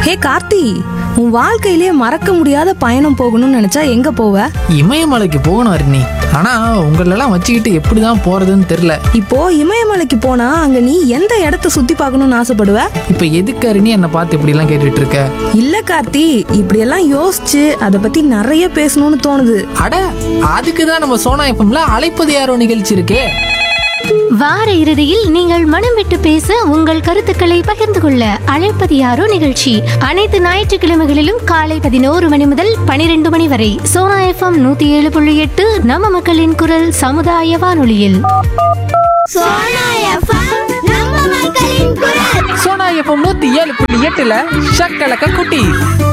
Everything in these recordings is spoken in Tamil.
ஹே கார்த்தி உன் வாழ்க்கையிலேயே மறக்க முடியாத பயணம் போகணும்னு நினைச்சா எங்க போவ இமயமலைக்கு போகணும் அருணி ஆனா உங்களெல்லாம் வச்சுக்கிட்டு எப்படிதான் போறதுன்னு தெரியல இப்போ இமயமலைக்கு போனா அங்க நீ எந்த இடத்த சுத்தி பார்க்கணும்னு ஆசைப்படுவ இப்ப எதுக்கு அருணி என்னை பார்த்து இப்படி எல்லாம் கேட்டுட்டு இருக்க இல்ல கார்த்தி இப்படியெல்லாம் யோசிச்சு அதை பத்தி நிறைய பேசணும்னு தோணுது அட அதுக்கு தான் நம்ம சோனா எஃப்எம்ல அழைப்பது யாரோ நிகழ்ச்சி இருக்கே வார இறுதியில் நீங்கள் மனம் விட்டு பேச உங்கள் கருத்துக்களை பகிர்ந்து கொள்ள அழைப்பது யாரோ நிகழ்ச்சி அனைத்து ஞாயிற்றுக்கிழமைகளிலும் காலை பதினோரு மணி முதல் பனிரெண்டு மணி வரை சோனா எஃப்எம் நூத்தி ஏழு புள்ளி எட்டு நம்ம மக்களின் குரல் சமுதாய வானொலியில் சோனா எஃப்எம் நம்ம மக்களின் குரல் சோனா எஃப்எம் நூத்தி ஏழு புள்ளி எட்டுல ஷக்கலக்க குட்டி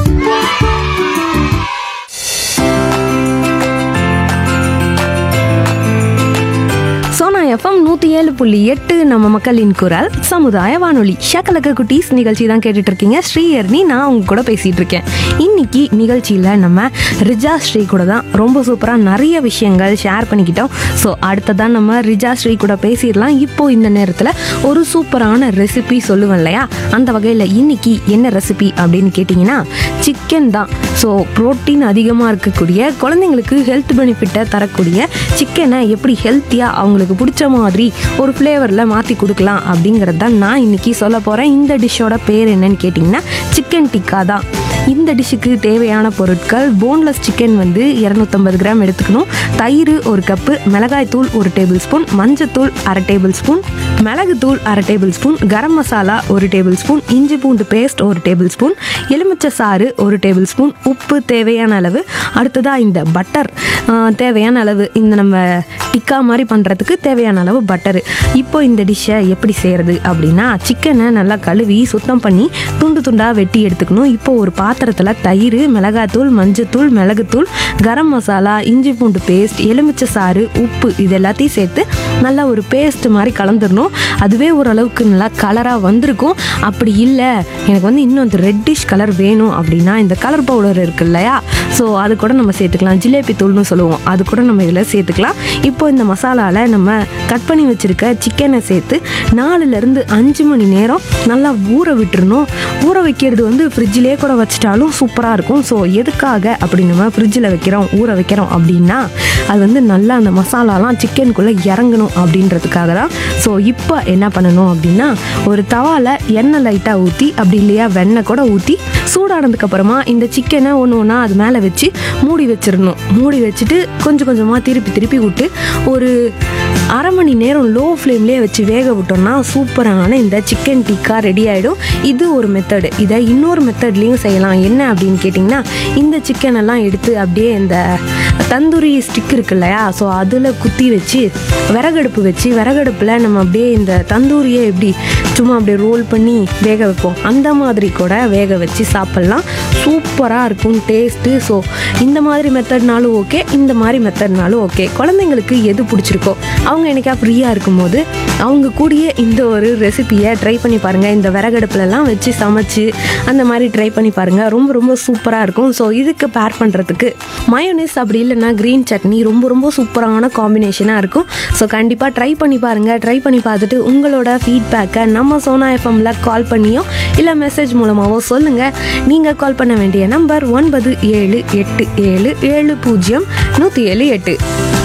சோனா எஃப்எம் நூத்தி ஏழு புள்ளி எட்டு நம்ம மக்களின் குரல் சமுதாய வானொலி ஷக்கலக்க குட்டீஸ் நிகழ்ச்சி தான் கேட்டுட்டு இருக்கீங்க ஸ்ரீஹர்னி நான் உங்க கூட பேசிட்டு இருக்கேன் இன்னைக்கு நிகழ்ச்சியில நம்ம ரிஜா ஸ்ரீ கூட தான் ரொம்ப சூப்பரா நிறைய விஷயங்கள் ஷேர் பண்ணிக்கிட்டோம் ஸோ அடுத்ததான் நம்ம ரிஜா ஸ்ரீ கூட பேசிடலாம் இப்போ இந்த நேரத்தில் ஒரு சூப்பரான ரெசிபி சொல்லுவேன் இல்லையா அந்த வகையில் இன்னைக்கு என்ன ரெசிபி அப்படின்னு கேட்டிங்கன்னா சிக்கன் தான் ஸோ புரோட்டீன் அதிகமாக இருக்கக்கூடிய குழந்தைங்களுக்கு ஹெல்த் பெனிஃபிட்டை தரக்கூடிய சிக்கனை எப்படி ஹெல்த்தியாக அவங்களுக்கு பிடிச்ச மாதிரி ஒரு ஃப்ளேவரில் மாற்றி கொடுக்கலாம் அப்படிங்கிறது தான் நான் இன்னைக்கு சொல்ல போகிறேன் இந்த டிஷ்ஷோட பேர் என்னன்னு கேட்டிங்கன்னா சிக்கன் டிக்கா தான் இந்த டிஷ்ஷுக்கு தேவையான பொருட்கள் போன்லெஸ் சிக்கன் வந்து இரநூத்தம்பது கிராம் எடுத்துக்கணும் தயிர் ஒரு கப்பு மிளகாய்த்தூள் ஒரு டேபிள் ஸ்பூன் மஞ்சத்தூள் அரை டேபிள் ஸ்பூன் மிளகுத்தூள் அரை டேபிள் ஸ்பூன் கரம் மசாலா ஒரு டேபிள் ஸ்பூன் இஞ்சி பூண்டு பேஸ்ட் ஒரு டேபிள் ஸ்பூன் எலுமிச்சை சாறு ஒரு டேபிள் ஸ்பூன் உப்பு தேவையான அளவு அடுத்ததாக இந்த பட்டர் தேவையான அளவு இந்த நம்ம டிக்கா மாதிரி பண்ணுறதுக்கு தேவையான அளவு பட்டரு இப்போ இந்த டிஷ்ஷை எப்படி செய்கிறது அப்படின்னா சிக்கனை நல்லா கழுவி சுத்தம் பண்ணி துண்டு துண்டாக வெட்டி எடுத்துக்கணும் இப்போ ஒரு பாத்திரத்தில் தயிர் மிளகாத்தூள் மஞ்சத்தூள் மிளகுத்தூள் கரம் மசாலா இஞ்சி பூண்டு பேஸ்ட் எலுமிச்சை சாறு உப்பு இது எல்லாத்தையும் சேர்த்து நல்லா ஒரு பேஸ்ட் மாதிரி கலந்துடணும் அதுவே ஓரளவுக்கு நல்லா கலராக வந்திருக்கும் அப்படி இல்லை எனக்கு வந்து இன்னும் அந்த ரெட்டிஷ் கலர் வேணும் அப்படின்னா இந்த கலர் பவுடர் இருக்கு இல்லையா ஸோ அது கூட நம்ம சேர்த்துக்கலாம் ஜிலேபி தூள்னு சொல்லுவோம் அது கூட நம்ம இதில் சேர்த்துக்கலாம் இப்போ இந்த மசாலாவில் நம்ம கட் பண்ணி வச்சுருக்க சிக்கனை சேர்த்து நாலுலேருந்து அஞ்சு மணி நேரம் நல்லா ஊற விட்டுறணும் ஊற வைக்கிறது வந்து ஃப்ரிட்ஜிலே கூட வச்சிட்டாலும் சூப்பராக இருக்கும் ஸோ எதுக்காக அப்படி நம்ம ஃப்ரிட்ஜில் வைக்கிறோம் ஊற வைக்கிறோம் அப்படின்னா அது வந்து நல்லா அந்த மசாலாலாம் சிக்கனுக்குள்ளே இறங்கணும் அப்படின்றதுக்காக தான் ஸோ இப்போ என்ன பண்ணணும் அப்படின்னா ஒரு தவாவில் எண்ணெய் லைட்டாக ஊற்றி அப்படி இல்லையா வெண்ணெய் கூட ஊற்றி சூடானதுக்கு அப்புறமா இந்த சிக்கனை ஒன்று ஒன்றா அது மேலே வச்சு மூடி வச்சிடணும் மூடி வச்சுட்டு கொஞ்சம் கொஞ்சமாக திருப்பி திருப்பி விட்டு ஒரு அரை மணி நேரம் லோ ஃப்ளேம்லேயே வச்சு வேக விட்டோம்னா சூப்பரான இந்த சிக்கன் டிக்கா ரெடி ஆகிடும் இது ஒரு மெத்தடு இதை இன்னொரு மெத்தட்லேயும் செய்யலாம் என்ன அப்படின்னு கேட்டிங்கன்னா இந்த சிக்கன் எல்லாம் எடுத்து அப்படியே இந்த தந்தூரி ஸ்டிக் இருக்கு இல்லையா ஸோ அதில் குத்தி வச்சு விறகடுப்பு வச்சு விறகடுப்பில் நம்ம அப்படியே இந்த தந்தூரியை எப்படி சும்மா அப்படியே ரோல் பண்ணி வேக வைப்போம் அந்த மாதிரி கூட வேக வச்சு சாப்பிட்லாம் சூப்பராக இருக்கும் டேஸ்ட்டு ஸோ இந்த மாதிரி மெத்தட்னாலும் ஓகே இந்த மாதிரி மெத்தட்னாலும் ஓகே குழந்தைங்களுக்கு எது பிடிச்சிருக்கோ அவங்க என்னைக்கா ஃப்ரீயாக இருக்கும்போது அவங்க கூடயே இந்த ஒரு ரெசிபியை ட்ரை பண்ணி பாருங்கள் இந்த விறகடுப்புலலாம் வச்சு சமைச்சு அந்த மாதிரி ட்ரை பண்ணி பாருங்கள் ரொம்ப ரொம்ப சூப்பராக இருக்கும் ஸோ இதுக்கு பேர் பண்ணுறதுக்கு மயோனைஸ் அப்படி இல்லைன்னா க்ரீன் சட்னி ரொம்ப ரொம்ப சூப்பரான காம்பினேஷனாக இருக்கும் ஸோ கண்டிப்பாக ட்ரை பண்ணி பாருங்கள் ட்ரை பண்ணி பார்த்துட்டு உங்களோட ஃபீட்பேக்கை நம்ம சோனா எஃப்எம்ல கால் பண்ணியோ இல்லை மெசேஜ் மூலமாகவோ சொல்லுங்கள் நீங்கள் கால் பண்ண வேண்டிய நம்பர் ஒன்பது ஏழு எட்டு ஏழு ஏழு பூஜ்ஜியம் நூற்றி ஏழு எட்டு